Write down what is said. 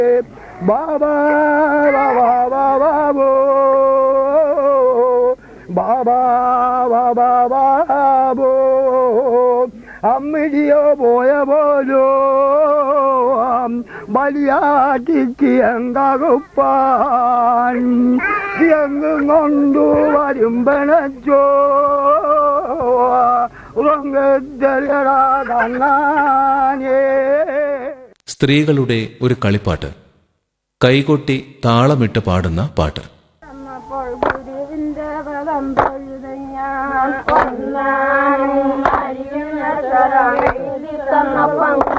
ബാബാ ബാബാ ബാബോ ബാബാ ബാബാ ബാബോ അമ്മിടിയോ പോയ പോലോ ബലിയാട്ടിക്ക് എന്തകുപ്പാൻ എങ്ങും കൊണ്ടു വരും പണച്ചോ ഉറങ്ങത്തരടാ കണ്ണാനേ സ്ത്രീകളുടെ ഒരു കളിപ്പാട്ട് കൈകൊട്ടി താളമിട്ട് പാടുന്ന പാട്ട് അപ്പോൾ ഗുരുവിന്റെ പദം തൊഴുത് ഞാൻ ഒന്നാനും അരിയുന്ന തന്നപ്പം